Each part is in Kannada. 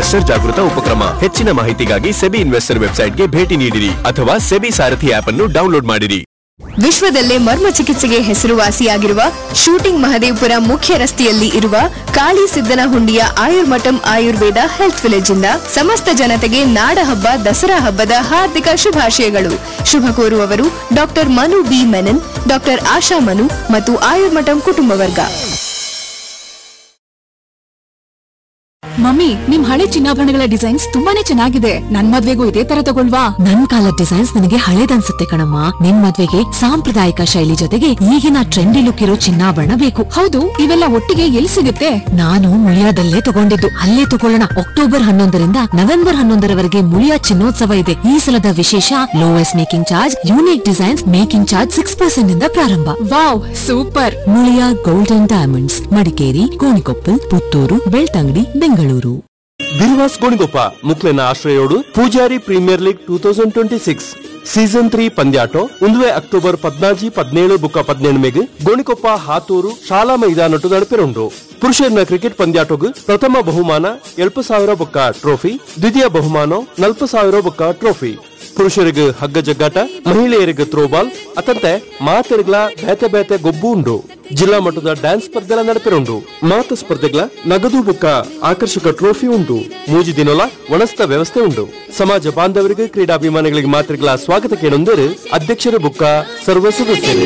ಇನ್ವೆಸ್ಟರ್ ಜಾಗೃತ ಉಪಕ್ರಮ ಹೆಚ್ಚಿನ ಮಾಹಿತಿಗಾಗಿ ಸೆಬಿ ಇನ್ವೆಸ್ಟರ್ ವೆಬ್ಸೈಟ್ಗೆ ಭೇಟಿ ನೀಡಿರಿ ಅಥವಾ ಸೆಬಿ ಸಾರಥಿ ಆಪ್ ಅನ್ನು ಡೌನ್ಲೋಡ್ ಮಾಡಿರಿ ವಿಶ್ವದಲ್ಲೇ ಮರ್ಮ ಚಿಕಿತ್ಸೆಗೆ ಹೆಸರುವಾಸಿಯಾಗಿರುವ ಶೂಟಿಂಗ್ ಮಹದೇವಪುರ ಮುಖ್ಯ ರಸ್ತೆಯಲ್ಲಿ ಇರುವ ಕಾಳಿ ಸಿದ್ದನಹುಂಡಿಯ ಆಯುರ್ಮಠಂ ಆಯುರ್ವೇದ ಹೆಲ್ತ್ ವಿಲೇಜ್ ಇಂದ ಸಮಸ್ತ ಜನತೆಗೆ ನಾಡಹಬ್ಬ ದಸರಾ ಹಬ್ಬದ ಹಾರ್ದಿಕ ಶುಭಾಶಯಗಳು ಶುಭ ಕೋರುವವರು doctor Manu B Menon doctor Asha Manu ಮತ್ತು ಆಯುರ್ಮಠಂ ಕುಟುಂಬ ವರ್ಗ ಮಮ್ಮಿ ನಿಮ್ ಹಳೆ ಚಿನ್ನಾಭರಣಗಳ ಡಿಸೈನ್ಸ್ ತುಂಬಾನೇ ಚೆನ್ನಾಗಿದೆ ನನ್ ಮದ್ವೆಗೂ ಇದೇ ತರ ತಗೊಳ್ವಾ ನನ್ ಕಾಲದ ಡಿಸೈನ್ಸ್ ನನಗೆ ಹಳೇದನ್ಸುತ್ತೆ ಕಣಮ್ಮ ನಿನ್ ಮದ್ವೆಗೆ ಸಾಂಪ್ರದಾಯಿಕ ಶೈಲಿ ಜೊತೆಗೆ ಈಗಿನ ಟ್ರೆಂಡಿ ಲುಕ್ ಇರೋ ಚಿನ್ನಾಭರಣ ಬೇಕು ಹೌದು ಇವೆಲ್ಲ ಒಟ್ಟಿಗೆ ಎಲ್ಲಿ ಸಿಗುತ್ತೆ ನಾನು ಮುಳಿಯಾದಲ್ಲೇ ತಗೊಂಡಿದ್ದು ಅಲ್ಲೇ ತಗೊಳ್ಳೋಣ ಅಕ್ಟೋಬರ್ ಹನ್ನೊಂದರಿಂದ ನವೆಂಬರ್ ಹನ್ನೊಂದರವರೆಗೆ ಮುಳಿಯಾ ಚಿನ್ನೋತ್ಸವ ಇದೆ ಈ ಸಲದ ವಿಶೇಷ lowest making charge unique designs making charge six percent ಇಂದ ಪ್ರಾರಂಭ wow super Muliya gold and diamonds Madikeri Gonikoppal Puttur Belthangady Bengaluru ಬಿರ್ವಾಸ್ ಗೋಣಿಗೊಪ್ಪ ಮುಕ್ಲೆನ ಆಶ್ರಯೋಡು Poojari premier league two thousand twenty six season three ಪಂದ್ಯಾಟೋ ಒಂದುವೆ ಅಕ್ಟೋಬರ್ ಪದ್ನಾಜಿ ಪದಿನೇಳು ಬುಕ್ಕ ಪದಿನೇಳು ಗೋಣಿಕೊಪ್ಪ ಹಾತೂರು ಶಾಲಾ ಮೈದಾನಟು ನಡಪಿರುಂಡು ಪುರುಷರ ಕ್ರಿಕೆಟ್ ಪಂದ್ಯಾಟೋಗು ಪ್ರಥಮ ಬಹುಮಾನ ಎಲ್ಪ ಸಾವಿರ ಬುಕ್ಕ ಟ್ರೋಫಿ ದ್ವಿತೀಯ ಬಹುಮಾನ ನಲ್ಪ ಸಾವಿರ ಬುಕ್ಕ ಟ್ರೋಫಿ ಪುರುಷರಿಗೆ ಹಗ್ಗ ಜಗ್ಗಾಟ ಮಹಿಳೆಯರಿಗೆ ಥ್ರೋಬಾಲ್ ಅತಂತೆ ಮಾತೆರಿಗಳ ಬೇತೆ ಬೇತೆ ಗೊಬ್ಬು ಉಂಡು ಜಿಲ್ಲಾ ಮಟ್ಟದ ಡ್ಯಾನ್ಸ್ ಸ್ಪರ್ಧೆಲ ನಡಪಿರುಂಡು ಮಾತು ಸ್ಪರ್ಧೆಗಳ ನಗದು ಬುಕ್ಕ ಆಕರ್ಷಕ ಟ್ರೋಫಿ ಉಂಟು ಮೂಜಿ ದಿನೊಲ ಒಣಸ್ತ ವ್ಯವಸ್ಥೆ ಉಂಟು ಸಮಾಜ ಬಾಂಧವರಿಗೆ ಕ್ರೀಡಾಭಿಮಾನಿಗಳಿಗೆ ಮಾತ್ರಿಗಳ ಸ್ವಾಗತ ಕೇಳೊಂದರೆ ಅಧ್ಯಕ್ಷರ ಬುಕ್ಕ ಸರ್ವ ಸದಸ್ಯರು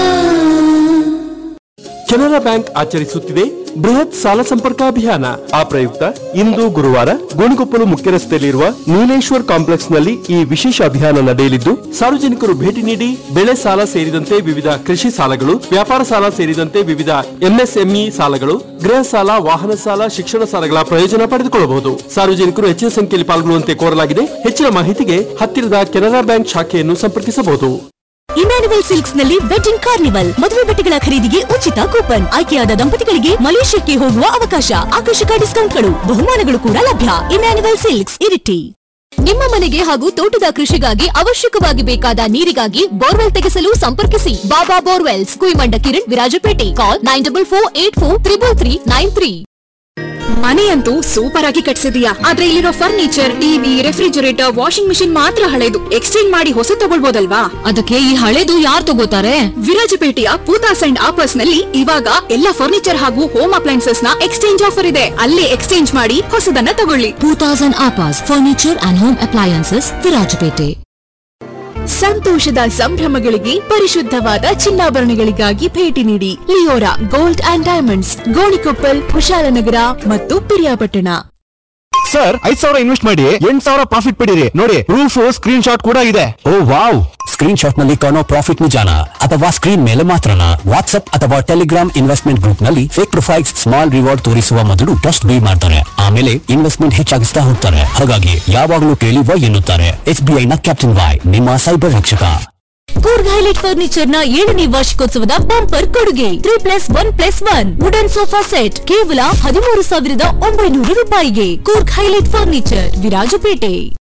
ಕೆನರಾ ಬ್ಯಾಂಕ್ ಆಚರಿಸುತ್ತಿದೆ ಬೃಹತ್ ಸಾಲ ಸಂಪರ್ಕ ಅಭಿಯಾನ ಆ ಪ್ರಯುಕ್ತ ಇಂದು ಗುರುವಾರ ಗೋಣಿಕೊಪ್ಪಲು ಮುಖ್ಯ ರಸ್ತೆಯಲ್ಲಿರುವ ನೀಲೇಶ್ವರ್ ಕಾಂಪ್ಲೆಕ್ಸ್ ನಲ್ಲಿ ಈ ವಿಶೇಷ ಅಭಿಯಾನ ನಡೆಯಲಿದ್ದು ಸಾರ್ವಜನಿಕರು ಭೇಟಿ ನೀಡಿ ಬೆಳೆ ಸಾಲ ಸೇರಿದಂತೆ ವಿವಿಧ ಕೃಷಿ ಸಾಲಗಳು ವ್ಯಾಪಾರ ಸಾಲ ಸೇರಿದಂತೆ ವಿವಿಧ ಎಂಎಸ್ಎಂಇ ಸಾಲಗಳು ಗೃಹ ಸಾಲ ವಾಹನ ಸಾಲ ಶಿಕ್ಷಣ ಸಾಲಗಳ ಪ್ರಯೋಜನ ಪಡೆದುಕೊಳ್ಳಬಹುದು ಸಾರ್ವಜನಿಕರು ಹೆಚ್ಚಿನ ಸಂಖ್ಯೆಯಲ್ಲಿ ಪಾಲ್ಗೊಳ್ಳುವಂತೆ ಕೋರಲಾಗಿದೆ ಹೆಚ್ಚಿನ ಮಾಹಿತಿಗೆ ಹತ್ತಿರದ ಕೆನರಾ ಬ್ಯಾಂಕ್ ಶಾಖೆಯನ್ನು ಸಂಪರ್ಕಿಸಬಹುದು ಇಮ್ಯಾನುವಲ್ ಸಿಲ್ಕ್ಸ್ ನಲ್ಲಿ ವೆಡ್ಡಿಂಗ್ ಕಾರ್ನಿವಲ್ ಮದುವೆ ಬಟ್ಟೆಗಳ ಖರೀದಿಗೆ ಉಚಿತ ಕೂಪನ್ ಆಯ್ಕೆಯಾದ ದಂಪತಿಗಳಿಗೆ ಮಲೇಷ್ಯಾಕ್ಕೆ ಹೋಗುವ ಅವಕಾಶ ಆಕರ್ಷಕ ಡಿಸ್ಕೌಂಟ್ಗಳು ಬಹುಮಾನಗಳು ಕೂಡ ಲಭ್ಯ ಇಮ್ಯಾನುವಲ್ ಸಿಲ್ಕ್ಸ್ ಇರಿಟಿ ನಿಮ್ಮ ಮನೆಗೆ ಹಾಗೂ ತೋಟದ ಕೃಷಿಗಾಗಿ ಅವಶ್ಯಕವಾಗಿ ಬೇಕಾದ ನೀರಿಗಾಗಿ ಬೋರ್ವೆಲ್ ತೆಗೆಸಲು ಸಂಪರ್ಕಿಸಿ Baba borewells Kuymanda Kiran Virajpet call nine double four eight four triple three nine three ಮನೆಯಂತೂ ಸೂಪರ್ ಆಗಿ ಕಟ್ಸಿದೀಯಾ ಆದ್ರೆ ಇಲ್ಲಿರೋ furniture TV refrigerator washing machine ಮಾತ್ರ ಹಳೆದು ಎಕ್ಸ್ಚೇಂಜ್ ಮಾಡಿ ಹೊಸ ತಗೊಳ್ಬೋದಲ್ವಾ ಅದಕ್ಕೆ ಈ ಹಳೇದು ಯಾರು ತಗೋತಾರೆ ವಿರಾಜಪೇಟೆಯ ಪೂತಾಸ್ ಅಂಡ್ ಆಪರ್ಸ್ ನಲ್ಲಿ ಇವಾಗ ಎಲ್ಲ ಫರ್ನಿಚರ್ ಹಾಗೂ ಹೋಮ್ ಅಪ್ಲೈನ್ಸಸ್ ನ ಎಕ್ಸ್ಚೇಂಜ್ ಆಫರ್ ಇದೆ ಅಲ್ಲೇ ಎಕ್ಸ್ಚೇಂಜ್ ಮಾಡಿ ಹೊಸದನ್ನ ತಗೊಳ್ಳಿ ಟೂ ತೌಸಂಡ್ ಆಪಾಸ್ furniture and home appliances Virajpet ಸಂತೋಷದ ಸಂಭ್ರಮಗಳಿಗೆ ಪರಿಶುದ್ಧವಾದ ಚಿನ್ನಾಭರಣಗಳಿಗಾಗಿ ಭೇಟಿ ನೀಡಿ Leora gold and diamonds Gonikoppal Kushalnagar ಮತ್ತು ಪಿರಿಯಾಪಟ್ಟಣ ಸರ್ ಐದ್ ಸಾವಿರ ಇನ್ವೆಸ್ಟ್ ಮಾಡಿ ಎಂಟ್ ಸಾವಿರ ಪ್ರಾಫಿಟ್ ಪಡೀರಿ ನೋಡಿ ಪ್ರೂಫ್ ಸ್ಕ್ರೀನ್ ಶಾಟ್ ಕೂಡ ಇದೆ ಓ ವಾವ್ ಸ್ಕ್ರೀನ್ ಶಾಟ್ ನಲ್ಲಿ ಕಾಣೋ ಪ್ರಾಫಿಟ್ ನಿಜಾನ ಅಥವಾ ಸ್ಕ್ರೀನ್ ಮೇಲೆ ಮಾತ್ರನಾ ವಾಟ್ಸ್ಆಪ್ ಅಥವಾ ಟೆಲಿಗ್ರಾಮ್ ಇನ್ವೆಸ್ಟ್ಮೆಂಟ್ ಗ್ರೂಪ್ ನಲ್ಲಿ ಫೇಕ್ ಪ್ರೊಫೈಲ್ಸ್ ಸ್ಮಾಲ್ ರಿವಾರ್ಡ್ ತೋರಿಸುವ ಮೊದಲು ಟ್ರಸ್ಟ್ ಬಿ ಮಾಡ್ತಾರೆ ಆಮೇಲೆ ಇನ್ವೆಸ್ಟ್ಮೆಂಟ್ ಹೆಚ್ಚಾಗಿಸ್ತಾ ಹೋಗ್ತಾರೆ ಹಾಗಾಗಿ ಯಾವಾಗಲೂ ಕೇಳಿ ವೈ ಎನ್ನುತ್ತಾರೆ ಎಸ್ ಬಿ ಐ ನ ಕ್ಯಾಪ್ಟನ್ ವೈ ನಿಮ್ಮ ಸೈಬರ್ ರಕ್ಷಕ ಕೂರ್ಗ್ ಹೈಲೈಟ್ ಫರ್ನಿಚರ್ ನ ಏಳನೇ ವಾರ್ಷಿಕೋತ್ಸವದ ಬಂಪರ್ ಕೊಡುಗೆ three plus one plus one wooden sofa set ಕೇವಲ ಹದಿಮೂರು ಸಾವಿರದ ಒಂಬೈನೂರು ರೂಪಾಯಿಗೆ ಕೂರ್ಗ್ ಹೈಲೈಟ್ ಫರ್ನಿಚರ್ ವಿರಾಜಪೇಟೆ